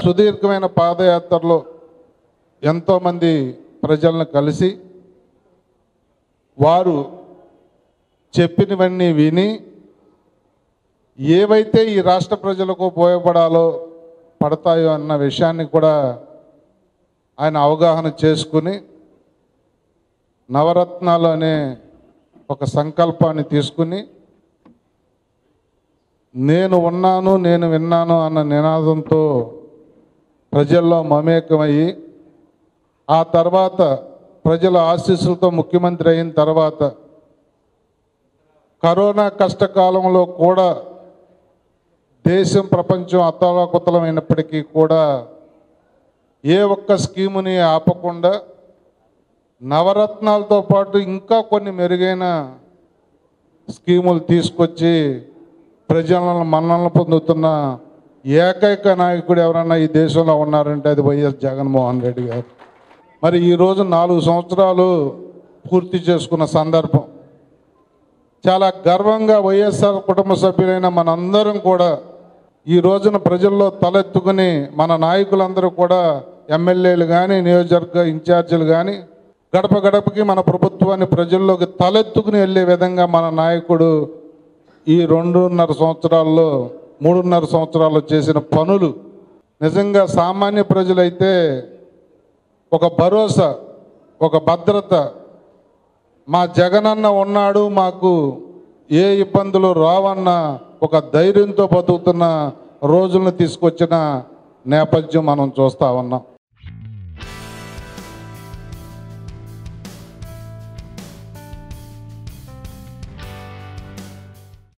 సుదీర్ఘమైన పాదయాత్రలో ఎంతోమంది ప్రజలను కలిసి వారు చెప్పినవన్నీ విని ఏవైతే ఈ రాష్ట్ర ప్రజలకు ఉపయోగపడాలో పడతాయో అన్న విషయాన్ని కూడా ఆయన అవగాహన చేసుకుని నవరత్నాలు అనే ఒక సంకల్పాన్ని తీసుకుని నేను ఉన్నాను నేను విన్నాను అన్న నినాదంతో ప్రజల్లో మమేకమయ్యి ఆ తర్వాత ప్రజల ఆశీస్సులతో ముఖ్యమంత్రి అయిన తర్వాత కరోనా కష్టకాలంలో కూడా దేశం ప్రపంచం అతలాకుతలమైనప్పటికీ కూడా ఏ ఒక్క స్కీముని ఆపకుండా నవరత్నాలతో పాటు ఇంకా కొన్ని మెరుగైన స్కీములు తీసుకొచ్చి ప్రజలను మన్ననలు పొందుతున్న ఏకైక నాయకుడు ఎవరన్నా ఈ దేశంలో ఉన్నారంటే అది వైఎస్ జగన్మోహన్ రెడ్డి గారు మరి ఈరోజు నాలుగు సంవత్సరాలు పూర్తి చేసుకున్న సందర్భం చాలా గర్వంగా వైఎస్ఆర్ కుటుంబ సభ్యులైన మనందరం కూడా ఈ రోజున ప్రజల్లో తలెత్తుకుని మన నాయకులందరూ కూడా ఎమ్మెల్యేలు కానీ నియోజకవర్గ ఇన్ఛార్జీలు కానీ గడప గడపకి మన ప్రభుత్వాన్ని ప్రజల్లోకి తలెత్తుకుని వెళ్ళే విధంగా మన నాయకుడు ఈ రెండున్నర సంవత్సరాల్లో మూడున్నర సంవత్సరాల్లో చేసిన పనులు నిజంగా సామాన్య ప్రజలైతే ఒక భరోసా ఒక భద్రత మా జగనన్న ఉన్నాడు మాకు ఏ ఇబ్బందులు రావన్న ఒక ధైర్యంతో బతుకుతున్న రోజులను తీసుకొచ్చిన నేపథ్యం మనం చూస్తా ఉన్నాం